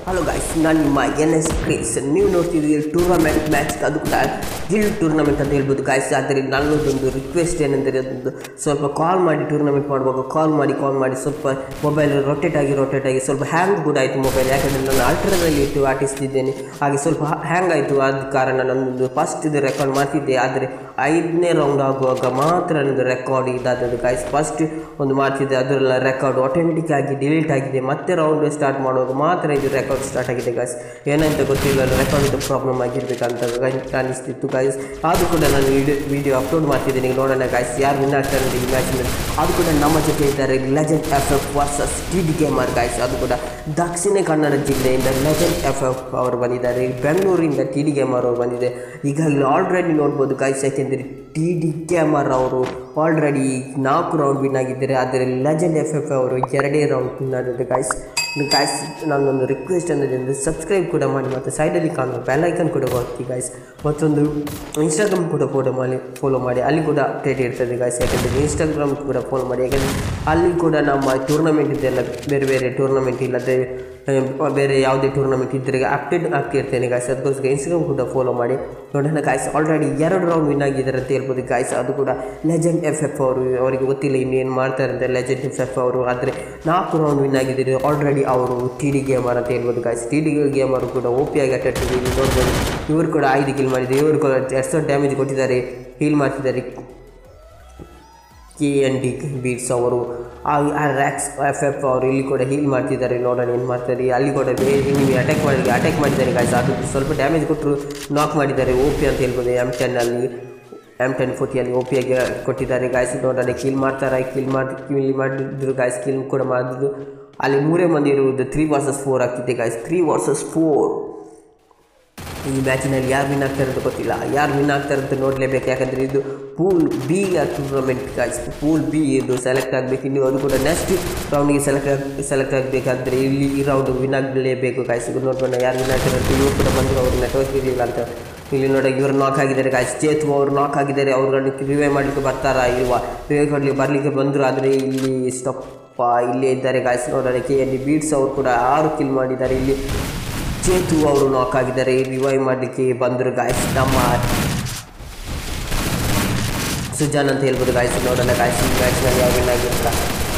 hello guys ನಾನು ನಿಮ್ಮ N S craze ನೀವು ನೋಡ್ತಿದ್ದೀರಿ ಟೂರ್ನಮೆಂಟ್ ಮ್ಯಾಚ್ ಅದು ಕೂಡ ಗಿಲ್ ಟೂರ್ನಮೆಂಟ್ ಅಂತ ಹೇಳ್ಬೋದು ಗಾಯ್ಸ್ ಆದರೆ ನನ್ನದೊಂದು ರಿಕ್ವೆಸ್ಟ್ ಏನೆಂದರೆ ಅದೊಂದು ಸ್ವಲ್ಪ ಕಾಲ್ ಮಾಡಿ ಟೂರ್ನಮೆಂಟ್ ಮಾಡುವಾಗ ಕಾಲ್ ಮಾಡಿ ಕಾಲ್ ಮಾಡಿ ಸ್ವಲ್ಪ ಮೊಬೈಲ್ ರೊಟೇಟ್ ಆಗಿ ರೊಟೇಟ್ ಆಗಿ ಸ್ವಲ್ಪ ಹ್ಯಾಂಗ್ ಕೂಡ ಆಯಿತು ಮೊಬೈಲ್ ಯಾಕಂದರೆ ನಾನು ಅಲ್ಟ್ರಾದಲ್ಲಿ ಇಟ್ಟು ಆಟಿಸ್ತಿದ್ದೇನೆ ಹಾಗೆ ಸ್ವಲ್ಪ ಹ್ಯಾಂಗ್ ಆಯಿತು ಆದ ಕಾರಣ ನನ್ನದು ಫಸ್ಟ್ ಇದು ರೆಕಾರ್ಡ್ ಮಾಡ್ತಿದ್ದೆ ಆದರೆ ಐದನೇ ರೌಂಡ್ ಆಗುವಾಗ ಮಾತ್ರ ನನ್ನದು ರೆಕಾರ್ಡ್ ಇದಾದದ್ದು ಗಾಯ್ಸ್ ಫಸ್ಟ್ ಒಂದು ಮಾಡ್ತಿದ್ದೆ ಅದರೆಲ್ಲ ರೆಕಾರ್ಡ್ ಆಟೋಮೆಟಿಕ್ ಆಗಿ ಡಿಲೀಟ್ ಆಗಿದೆ ಮತ್ತೆ ರೌಂಡ್ ಸ್ಟಾರ್ಟ್ ಮಾಡುವಾಗ ಮಾತ್ರ ಇದು ರೆಕಾರ್ಡ್ ಸ್ಟಾರ್ಟ್ ಆಗಿದೆ ಗಾಯ್ಸ್ ಏನಂತ ಗೊತ್ತಿಲ್ಲ ರೆಕಾರ್ಡ್ ಪ್ರಾಬ್ಲಮ್ ಆಗಿರ್ಬೇಕಂತ ಕಾಣಿಸ್ತಿತ್ತು ಗಾಯ್ಸ್ ಅದು ಕೂಡ ನಾನು ವಿಡಿಯೋ ವಿಡಿಯೋ ಅಪ್ಲೋಡ್ ಮಾಡ್ತಿದ್ದೀನಿ ನೋಡೋಣ ಗಾಯ್ಸ್ ಯಾರು ವಿನ್ ಆಗ್ತಾರೆ ಅಂತ ಈ ಮ್ಯಾಚ್ನಲ್ಲಿ ಅದು ಕೂಡ ನಮ್ಮ ಜೊತೆ ಇದ್ದಾರೆ legend F F versus T D gamer guys ಅದು ಕೂಡ ದಕ್ಷಿಣ ಕನ್ನಡ ಜಿಲ್ಲೆಯಿಂದ ಲೆಜೆಂಡ್ ಎಫ್ ಎಫ್ ಅವರು ಬಂದಿದ್ದಾರೆ ಬೆಂಗಳೂರಿಂದ ಟಿ ಡಿ ಗೇಮರ್ ಅವರು ಬಂದಿದೆ ಈಗಾಗಲೇ ಆಲ್ರೆಡಿ ನೋಡ್ಬೋದು ಗಾಯ್ಸ್ ಯಾಕೆಂದರೆ ಟಿ ಡಿ ಗೇಮರ್ ಅವರು ಆಲ್ರೆಡಿ ನಾಲ್ಕು ರೌಂಡ್ ವಿನ್ ಆಗಿದ್ದಾರೆ ಆದರೆ ಲೆಜೆಂಡ್ ಎಫ್ ಎಫ್ ಅವರು ಎರಡೇ ರೌಂಡ್ ವಿನ್ ಆಗಿದ್ದಾರೆ ಗಾಯ್ಸ್ ಗಾಯ್ಸ್ ನನ್ನೊಂದು ರಿಕ್ವೆಸ್ಟ್ ಅಂದರೆ ಸಬ್ಸ್ಕ್ರೈಬ್ ಕೂಡ ಮಾಡಿ ಮತ್ತು ಸೈಡಲ್ಲಿ ಕಾಣುವ ಬೆಲ್ಲೈಕನ್ ಕೂಡ ಒತ್ತಿ ಗಾಯ್ಸ್ ಮತ್ತೊಂದು ಇನ್ಸ್ಟಾಗ್ರಾಮ್ ಕೂಡ ಫೋಟೋ ಮಾಡಿ ಫಾಲೋ ಮಾಡಿ ಅಲ್ಲಿ ಕೂಡ ಅಪ್ಡೇಟ್ ಇರ್ತದೆ ಗಾಯ್ಸ್ ಯಾಕೆಂದರೆ ಇನ್ಸ್ಟಾಗ್ರಾಮ್ ಕೂಡ ಫಾಲೋ ಮಾಡಿ ಯಾಕೆಂದರೆ ಅಲ್ಲಿ ಕೂಡ ನಮ್ಮ ಟೂರ್ನಮೆಂಟ್ ಇದೆಲ್ಲ ಬೇರೆ ಬೇರೆ ಟೂರ್ನಮೆಂಟ್ ಇಲ್ಲದೆ ಆ, ಬೇರೆ ಯಾವುದೇ ಟೂರ್ನಮೆಂಟ್ ಇದ್ದರೆ ಅಪ್ಡೇಟ್ ಆಗ್ತಿರ್ತೇನೆ ಗಾಯ್ಸ್ ಅದಕ್ಕೋಸ್ಕರ ಇನ್ಸ್ಟಾಗ್ರಾಮ್ ಕೂಡ ಫಾಲೋ ಮಾಡಿ ನೋಡೋಣ ಗಾಯ್ಸ್ ಆಲ್ರೆಡಿ ಎರಡು ರೌಂಡ್ ವಿನ್ ಆಗಿದ್ದಾರೆ ಅಂತ ಹೇಳ್ಬೋದು ಗಾಯ್ಸ್ ಅದು ಕೂಡ ಲೆಜೆಂಡ್ ಎಫ್ ಎಫ್ ಅವರು ಅವರಿಗೆ ಗೊತ್ತಿಲ್ಲ ಇನ್ನೇನು ಮಾಡ್ತಾರೆ ಅಂತ ಲೆಜೆಂಡ್ ಎಫ್ ಎಫ್ ಅವರು ಆದರೆ ನಾಲ್ಕು ರೌಂಡ್ ವಿನ್ ಆಗಿದ್ದಾರೆ ಆಲ್ರೆಡಿ ಅವರು ಟಿ ಡಿ ಗೇಮರ್ ಅಂತ ಹೇಳ್ಬೋದು ಗಾಯ್ಸ್ ಟಿ ಡಿ ಗೇಮರ್ ಕೂಡ ಓ ಪಿ ಆಗಿ ಅಟ್ಯಾಕ್ ಇಲ್ಲಿ ನೋಡ್ಬೋದು ಇವರು ಕೂಡ ಐದು ಕಿಲ್ ಮಾಡಿದ್ದಾರೆ ಇವರು ಕೂಡ ಎಷ್ಟು ಡ್ಯಾಮೇಜ್ ಕೊಟ್ಟಿದ್ದಾರೆ ಹೀಲ್ ಮಾಡ್ತಿದ್ದಾರೆ ಕೆ ಎನ್ ಡಿ ಬೀಟ್ಸ್ ಅವರು ಆ ರ್ಯಾಕ್ಸ್ ಎಫ್ ಎಫ್ ಅವರು ಇಲ್ಲಿ ಕೂಡ ಹೀಲ್ ಮಾಡ್ತಿದ್ದಾರೆ ನೋಡೋಣ ಏನು ಮಾಡ್ತಾರೆ ಅಲ್ಲಿ ಕೂಡ ನೀವು ಅಟ್ಯಾಕ್ ಮಾಡಿ ಅಟ್ಯಾಕ್ ಮಾಡಿದ್ದಾರೆ ಗಾಯ್ಸ್ ಅದು ಸ್ವಲ್ಪ ಡ್ಯಾಮೇಜ್ ಕೊಟ್ಟರು ನಾಕ್ ಮಾಡಿದ್ದಾರೆ ಓ ಪಿ ಅಂತ ಹೇಳ್ಬೋದು ಎಮ್ ಟೆನ್ನಲ್ಲಿ ಎಮ್ ಟೆನ್ ಫೋರ್ಟಿಯಲ್ಲಿ ಓ ಪಿಯಾಗಿ ಕೊಟ್ಟಿದ್ದಾರೆ ಗಾಯ್ಸ್ ನೋಡೋಣ ಕಿಲ್ ಮಾಡ್ತಾರೆ ಕಿಲ್ ಮಾಡಿ ಕಿಲ್ ಮಾಡಿದ್ರು ಗಾಯ್ಸ್ ಕಿಲ್ ಕೂಡ ಮಾಡಿದ್ರು ಅಲ್ಲಿ ಮೂರೇ ಮಂದಿ ಇರುವುದು ತ್ರೀ ವರ್ಸಸ್ ಫೋರ್ ಆಗ್ತಿದೆ ಗಾಯ್ಸ್ ತ್ರೀ ವರ್ಸಸ್ ಫೋರ್ ಈ ಮ್ಯಾಚಿನಲ್ಲಿ ಯಾರು ವಿನ್ ಆಗ್ತಾರೆ ಅಂತ ಗೊತ್ತಿಲ್ಲ ಯಾರು ವಿನ್ ಆಗ್ತಾರೆ ಅಂತ ನೋಡಲೇಬೇಕು ಯಾಕಂದರೆ ಇದು pool B tournament guys pool B ಇದು ಸೆಲೆಕ್ಟ್ ಆಗಬೇಕು ಇನ್ನು ಅದು ಕೂಡ ನೆಕ್ಸ್ಟ್ ರೌಂಡಿಗೆ ಸೆಲೆಕ್ಟ್ ಆಗಿ ಸೆಲೆಕ್ಟ್ ಆಗಬೇಕಾದ್ರೆ ಇಲ್ಲಿ ಈ ರೌಂಡ್ ವಿನ್ ಆಗಲೇಬೇಕು ಗಾಯ್ಸ್ ಇದು ನೋಡೋಣ ಯಾರು ವಿನ್ ಆಗ್ತಾರೆ ಅಂತ ಇವರು ಕೂಡ ಬಂದರು ಅವ್ರು ನೆಟ್ವರ್ಕ್ ಇರಲಿಲ್ಲ ಅಂತ ಇಲ್ಲಿ ನೋಡಿ ಇವರು ನಾಕ್ ಆಗಿದ್ದಾರೆ ಗಾಯ್ಸ್ ಚೇತು ಅವರು ನಾಕ್ ಆಗಿದ್ದಾರೆ ಅವ್ರನ್ನ ರಿವೇ ಮಾಡಲಿಕ್ಕೆ ಬರ್ತಾರಾ ಇಲ್ವಾ ರಿವೇ ಕೊಡಲಿಕ್ಕೆ ಬರಲಿಕ್ಕೆ ಬಂದರು ಆದರೆ ಇಲ್ಲಿ ಸ್ಟಪ್ಪ ಇಲ್ಲೇ ಇದ್ದಾರೆ ಗಾಯ್ಸ್ ನೋಡೋಣ ಕೆ ಎನ್ ಬೀಟ್ಸ್ ಅವರು ಕೂಡ ಆರು ಕಿಲ್ ಮಾಡಿದ್ದಾರೆ ಇಲ್ಲಿ ಚೇತು ಅವರು ನಾಕ್ ಆಗಿದ್ದಾರೆ ರಿವೈವ್ ಮಾಡಲಿಕ್ಕೆ ಬಂದರು ಗಾಯ್ಸ್ ನಮ್ಮ ಸುಜಾನ್ ಅಂತ ಹೇಳ್ಬೋದು ಗಾಯ್ಸ್ ನೋಡೋಣ ಗಾಯ್ಸ್ ಈ ಮ್ಯಾಚ್ನಲ್ಲಿ ಯಾವ ವಿನ್ ಆಗಿರ್ತಾ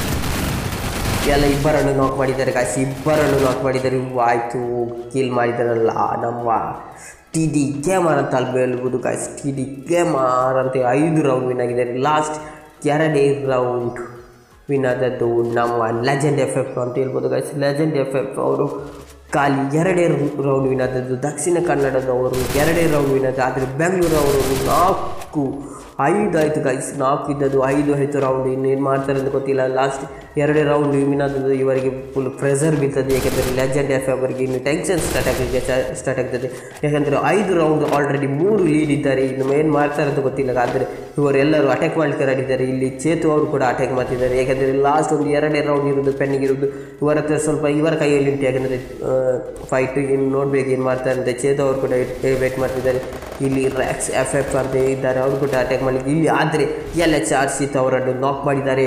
ಎಲ್ಲ ಇಬ್ಬರನ್ನು ನಾಕ್ ಮಾಡಿದ್ದಾರೆ ಗಾಯ್ಸ್ ಇಬ್ಬರನ್ನು ನಾಕ್ ಮಾಡಿದ್ದಾರೆ ಆಯಿತು ಕಿಲ್ ಮಾಡಿದಾರಲ್ಲ ನಮ್ಮ ಟಿ ಡಿ ಗೇಮರ್ ಅಂತ ಅಲ್ಲಿ ಹೇಳ್ಬೋದು ಗಾಯ್ಸ್ ಟಿ ಡಿ ಗೇಮರ್ ಅಂತ ಐದು ರೌಂಡ್ ವಿನ್ ಆಗಿದ್ದಾರೆ ಲಾಸ್ಟ್ ಎರಡೇ ರೌಂಡ್ ವಿನ್ ಆದದ್ದು ನಮ್ಮ ಲೆಜೆಂಡ್ ಎಫ್ ಎಫ್ ಅಂತ ಹೇಳ್ಬೋದು ಗಾಯ್ಸ್ ಲೆಜೆಂಡ್ ಎಫ್ ಎಫ್ ಅವರು ಖಾಲಿ ಎರಡೇ ರೌಂಡ್ ವಿನ್ ಆದದ್ದು ದಕ್ಷಿಣ ಕನ್ನಡದವರು ಎರಡೇ ರೌಂಡ್ ವಿನ್ ಆದ ಆದರೆ ಬೆಂಗಳೂರು ಅವರು ನಾಲ್ಕು ಐದು ಆಯಿತು ಗೈಸ್ ನಾಲ್ಕು ಇದ್ದದ್ದು ಐದು ಆಯಿತು ರೌಂಡ್ ಇನ್ನೇನು ಮಾಡ್ತಾರೆ ಅಂತ ಗೊತ್ತಿಲ್ಲ ಲಾಸ್ಟ್ ಎರಡೇ ರೌಂಡ್ ವಿನ್ ಆದದ್ದು ಇವರಿಗೆ ಫುಲ್ ಪ್ರೆಷರ್ ಬೀಳ್ತದೆ ಯಾಕೆಂದರೆ ಲೆಜೆಂಡ್ ಎಫ್ ಅವರಿಗೆ ಇನ್ನು ಟೆನ್ಷನ್ ಸ್ಟಾರ್ಟ್ ಆಗಿದೆ ಸ್ಟಾರ್ಟ್ ಆಗ್ತದೆ ಯಾಕೆಂದರೆ ಐದು ರೌಂಡ್ ಆಲ್ರೆಡಿ ಮೂರು ಲೀಡ್ ಇದ್ದಾರೆ ಇನ್ನು ಏನು ಮಾಡ್ತಾರೆ ಅಂತ ಗೊತ್ತಿಲ್ಲ ಆದರೆ ಇವರೆಲ್ಲರೂ ಅಟ್ಯಾಕ್ ಮಾಡಲಿಕ್ಕೆ ರೆಡಿದ್ದಾರೆ ಇಲ್ಲಿ ಚೇತು ಅವರು ಕೂಡ ಅಟ್ಯಾಕ್ ಮಾಡ್ತಿದ್ದಾರೆ ಯಾಕೆಂದರೆ ಲಾಸ್ಟ್ ಒಂದು ಎರಡೇ ರೌಂಡ್ ಇರೋದು ಪೆನ್ನಿಗೆ ಇರೋದು ಇವರ ಹತ್ರ ಸ್ವಲ್ಪ ಇವರ ಕೈಯಲ್ಲಿ ಉಂಟು ಯಾಕೆಂದರೆ ಫೈಟ್ ಇನ್ನು ನೋಡ್ಬೇಕು ಏನು ಮಾಡ್ತಾರೆ ಅಂತ ಚೇತು ಅವರು ಕೂಡ ವೇಟ್ ಮಾಡ್ತಿದ್ದಾರೆ ಇಲ್ಲಿ ರ್ಯಾಕ್ಸ್ ಎಫ್ ಎಫ್ ಅಂತ ಇದ್ದಾರೆ ಅವರು ಕೂಡ ಅಟ್ಯಾಕ್ ಮಾಡಲಿಕ್ಕೆ ಇಲ್ಲಿ ಆದರೆ ಎಲ್ ಎಚ್ ಆರ್ ಸಿತ್ ಅವರನ್ನು ನಾಕ್ ಮಾಡಿದ್ದಾರೆ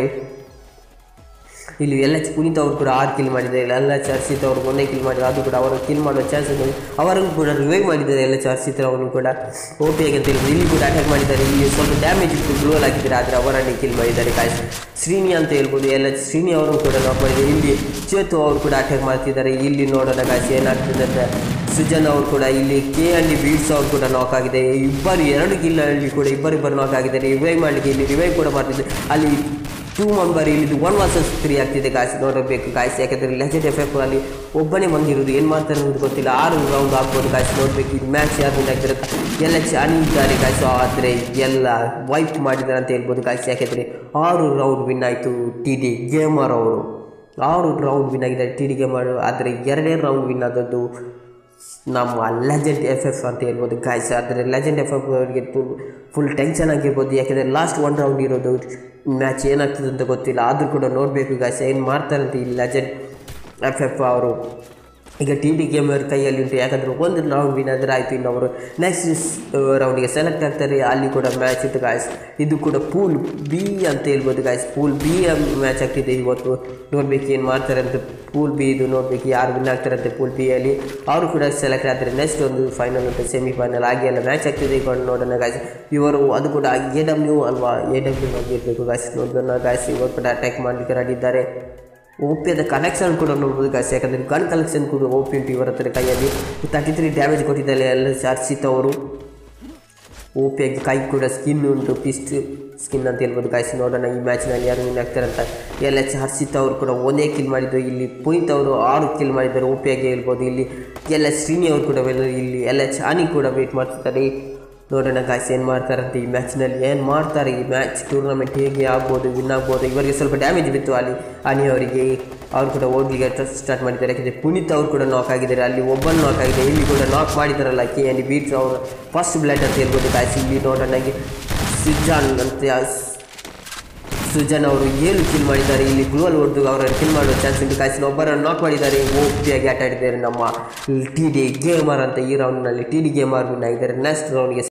ಇಲ್ಲಿ ಎಲ್ ಎಚ್ ಪುನೀತ್ ಅವರು ಕೂಡ ಆರು ಕಿಲ್ ಮಾಡಿದ್ದಾರೆ ಎಲ್ ಎಚ್ ಹರ್ಷಿತ್ ಅವರು ಒಂದೇ ಕಿಲ್ ಮಾಡಿದ್ದಾರೆ ಅದು ಕೂಡ ಅವರು ಕಿಲ್ ಮಾಡುವ ಚಾನ್ಸ್ ಇದೆ ಅವರನ್ನು ಕೂಡ ರಿವೈವ್ ಮಾಡಿದ್ದಾರೆ ಎಲ್ ಎಚ್ ಹರ್ಷಿತ್ ಅವರನ್ನು ಕೂಡ ಓಪಿಯಾಗಿ ಅಂತ ಹೇಳಿದ್ರು ಇಲ್ಲಿ ಕೂಡ ಅಟ್ಯಾಕ್ ಮಾಡಿದ್ದಾರೆ ಇಲ್ಲಿ ಸ್ವಲ್ಪ ಡ್ಯಾಮೇಜ್ ಇತ್ತು ಗ್ಲೋಲ್ ಆಗಿದ್ದಾರೆ ಆದರೆ ಅವರನ್ನೇ ಕಿಲ್ ಮಾಡಿದ್ದಾರೆ ಕಾಯ್ಸ್ ಶ್ರೀನಿ ಅಂತ ಹೇಳ್ಬೋದು ಎಲ್ ಎಚ್ ಶ್ರೀನಿ ಅವರು ಕೂಡ ನಾಕ್ ಮಾಡಿದ್ದಾರೆ ಇಲ್ಲಿ ಚೇತು ಅವರು ಕೂಡ ಅಟ್ಯಾಕ್ ಮಾಡ್ತಿದ್ದಾರೆ ಇಲ್ಲಿ ನೋಡೋಣ ಕಾಯ್ಸ್ ಏನಾಗ್ತದೆ ಅಂತ ಸುಜನ್ ಅವರು ಕೂಡ ಇಲ್ಲಿ ಕೆ ಅಂಡ್ ಬೀಡ್ಸ್ ಅವರು ಕೂಡ ನಾಕ್ ಆಗಿದೆ ಇಬ್ಬರು ಎರಡು ಕಿಲ್ಲಲ್ಲಿ ಕೂಡ ಇಬ್ಬರಿಬ್ಬರು ನಾಕ್ ಆಗಿದ್ದಾರೆ ರಿವೈವ್ ಮಾಡಲಿಕ್ಕೆ ಇಲ್ಲಿ ರಿವೈವ್ ಕೂಡ ಮಾಡ್ತಿದ್ದಾರೆ ಅಲ್ಲಿ ಟೂ ಮೆಂಬರ್ ಇಲ್ಲಿ ಒನ್ ವರ್ಸಸ್ ತ್ರೀ ಆಗ್ತಿದೆ ಗಾಯ್ಸ್ ನೋಡಬೇಕು ಗಾಯ್ಸ್ ಯಾಕಂದರೆ ಲೆಜೆಂಡ್ ಎಫ್ ಎಫ್ ಅಲ್ಲಿ ಒಬ್ಬನೇ ಬಂದಿರೋದು ಏನು ಮಾಡ್ತಾರೆ ಅಂತ ಗೊತ್ತಿಲ್ಲ ಆರು ರೌಂಡ್ ಆಗ್ಬೋದು ಗಾಯ್ಸ್ ನೋಡಬೇಕು ಈ ಮ್ಯಾಚ್ ಯಾರು ವಿನ್ ಆಗ್ತಾರೆ ಎಲ್ಲ ಅನಿದ್ದಾರೆ ಗಾಯ್ಸ್ ಆದರೆ ಎಲ್ಲ ವೈಪ್ ಮಾಡಿದ್ದಾರೆ ಅಂತ ಹೇಳ್ಬೋದು ಗಾಯ್ಸ್ ಯಾಕೆಂದರೆ ಆರು ರೌಂಡ್ ವಿನ್ ಆಯಿತು ಟಿ ಡಿ ಗೇಮರ್ ಅವರು ಆರು ರೌಂಡ್ ವಿನ್ ಆಗಿದ್ದಾರೆ ಟಿ ಡಿ ಗೇಮರ್ ಆದರೆ ಎರಡೇ ರೌಂಡ್ ವಿನ್ ಆದದ್ದು ನಮ್ಮ ಲೆಜೆಂಡ್ ಎಫ್ ಎಫ್ ಅಂತ ಹೇಳ್ಬೋದು ಗಾಯ್ಸ್ ಆದರೆ ಲೆಜೆಂಡ್ ಎಫ್ ಎಫ್ ಅವರಿಗೆ ಫುಲ್ ಟೆನ್ಷನ್ ಆಗಿರ್ಬೋದು ಯಾಕೆಂದರೆ ಲಾಸ್ಟ್ ಒನ್ ರೌಂಡ್ ಇರೋದು ಮ್ಯಾಚ್ ಏನಾಗ್ತದೆ ಅಂತ ಗೊತ್ತಿಲ್ಲ ಆದರೂ ಕೂಡ ನೋಡಬೇಕು ಗಾಯ್ಸ್ ಏನು ಮಾಡ್ತಾರೆ ಅಂತ ಈ ಲೆಜೆಂಡ್ ಎಫ್ ಎಫ್ ಅವರು ಈಗ ಟಿ ಡಿ ಗೇಮರ್ ಕೈಯಲ್ಲಿ ಉಂಟು ಯಾಕಂದರೆ ಒಂದು ರೌಂಡ್ ವಿನ್ ಆದರೆ ಆಯಿತು ಇನ್ನು ಅವರು ನೆಕ್ಸ್ಟ್ ರೌಂಡ್ಗೆ ಸೆಲೆಕ್ಟ್ ಆಗ್ತಾರೆ ಅಲ್ಲಿ ಕೂಡ ಮ್ಯಾಚ್ ಇತ್ತು ಗಾಯ್ಸ್ ಇದು ಕೂಡ ಪೂಲ್ ಬಿ ಅಂತ ಹೇಳ್ಬೋದು ಗಾಯ್ಸ್ ಪೂಲ್ ಬಿ ಮ್ಯಾಚ್ ಆಗ್ತಿದೆ ಇವತ್ತು ನೋಡ್ಬೇಕು ಏನು ಮಾಡ್ತಾರೆ ಅಂತ ಪೂಲ್ ಬಿ ಇದು ನೋಡ್ಬೇಕು ಯಾರು ವಿನ್ ಆಗ್ತಾರಂತೆ ಪೂಲ್ ಬಿ ಅಲ್ಲಿ ಅವರು ಕೂಡ ಸೆಲೆಕ್ಟ್ ಆಗ್ತಾರೆ ನೆಕ್ಸ್ಟ್ ಒಂದು ಫೈನಲ್ ಮತ್ತು ಸೆಮಿಫೈನಲ್ ಹಾಗೆ ಎಲ್ಲ ಮ್ಯಾಚ್ ಆಗ್ತಿದೆ ಈಗ ನೋಡೋಣ ಗಾಯ್ಸ್ ಇವರು ಅದು ಕೂಡ ಎ ಡಬ್ಲ್ಯೂ ಅಲ್ವಾ ಎ ಡಬ್ಲ್ಯೂ ಆಗಿರಬೇಕು ಗಾಯ್ಸ್ ನೋಡೋಣ ಗಾಯ್ಸ್ ಇವರು ಕೂಡ ಅಟ್ಯಾಕ್ ಮಾಡಲಿಕ್ಕೆ ರೆಡಿದ್ದಾರೆ ಓಪಿಯದ ಕಲೆಕ್ಷನ್ ಕೂಡ ನೋಡ್ಬೋದು ಗಾಯ್ಸ್ ಯಾಕಂದರೆ ಗನ್ ಕಲೆಕ್ಷನ್ ಕೂಡ ಓಪಿ ಉಂಟು ಇವರ ಹತ್ರ ಕೈಯಲ್ಲಿ ತರ್ಟಿ ತ್ರೀ ಡ್ಯಾಮೇಜ್ ಕೊಟ್ಟಿದ್ದಾರೆ ಎಲ್ಲ ಹರ್ಷಿತ್ ಅವರು ಓಪಿಯಾಗಿ ಕೈ ಕೂಡ ಸ್ಕಿನ್ ಉಂಟು ಪಿಸ್ಟ್ ಸ್ಕಿನ್ ಅಂತ ಹೇಳ್ಬೋದು ಗಾಯ್ಸ್ ನೋಡೋಣ ಈ ಮ್ಯಾಚ್ನಲ್ಲಿ ಯಾರು ವಿನ್ ಆಗ್ತಾರೆ ಅಂತ ಎಲ್ ಎಚ್ ಹರ್ಷಿತ್ ಅವರು ಕೂಡ ಒಂದೇ ಕಿಲ್ ಮಾಡಿದ್ದು ಇಲ್ಲಿ ಪುನೀತ್ ಅವರು ಆರು ಕಿಲ್ ಮಾಡಿದ್ದಾರೆ ಓಪಿಯಾಗಿ ಹೇಳ್ಬೋದು ಇಲ್ಲಿ ಎಲ್ ಎಚ್ ಶ್ರೀನಿ ಅವರು ಕೂಡ ವೆಲ್- ಇಲ್ಲಿ ಎಲ್ ಎಚ್ ಆನಿ ಕೂಡ ವೇಟ್ ಮಾಡ್ತಿದ್ದಾರೆ ನೋಡೋಣ ಗಾಯ್ಸ್ ಏನು ಮಾಡ್ತಾರಂತೆ ಈ ಮ್ಯಾಚ್ನಲ್ಲಿ ಏನು ಮಾಡ್ತಾರೆ ಈ ಮ್ಯಾಚ್ ಟೂರ್ನಮೆಂಟ್ ಹೇಗೆ ಆಗ್ಬೋದು ವಿನ್ ಆಗ್ಬೋದು ಇವರಿಗೆ ಸ್ವಲ್ಪ ಡ್ಯಾಮೇಜ್ ಬಿತ್ತು ಅಲ್ಲಿ ಆನಿ ಅವರಿಗೆ ಅವರು ಕೂಡ ಓಡ್ಲಿಕ್ಕೆ ಸ್ಟಾರ್ಟ್ ಮಾಡಿದ್ದಾರೆ ಯಾಕಂದರೆ ಪುನೀತ್ ಅವರು ಕೂಡ ನಾಕ್ ಆಗಿದ್ದಾರೆ ಅಲ್ಲಿ ಒಬ್ಬನು ನಾಕ್ ಆಗಿದೆ ಇಲ್ಲಿ ಕೂಡ ನಾಕ್ ಮಾಡಿದಾರಲ್ಲ ಕೆ ಎನ್ ಬೀಟ್ ಅವರು ಫಸ್ಟ್ ಬ್ಲಡ್ ಅಂತ ಹೇಳ್ಬೋದು ಗಾಯ್ಸ್ ಇಲ್ಲಿ ನೋಡೋಣ ಈ ಸಿಜಾನ್ ಅಂತ ಸುಜನ್ ಅವರು ಏನು ಕಿಲ್ ಮಾಡಿದ್ದಾರೆ ಇಲ್ಲಿ ಗ್ಲೂವಲ್ ಹೊಡೆದು ಅವರನ್ನು ಕಿಲ್ ಮಾಡುವ ಚಾನ್ಸ್ ಉಂಟು ಕಾಯಿಸಿನ ಒಬ್ಬರನ್ನು ನಾಕ್ ಮಾಡಿದ್ದಾರೆ ಓಪಿಯಾಗಿ ಆಟ ಆಡಿದ್ದಾರೆ ನಮ್ಮ ಟಿ ಡಿ ಗೇಮರ್ ಅಂತ ಈ ರೌಂಡ್ನಲ್ಲಿ ಟಿ ಡಿ ಗೇಮರ್ ವಿನ್ ಆಗಿದ್ದಾರೆ ನೆಕ್ಸ್ಟ್ ರೌಂಡ್ಗೆ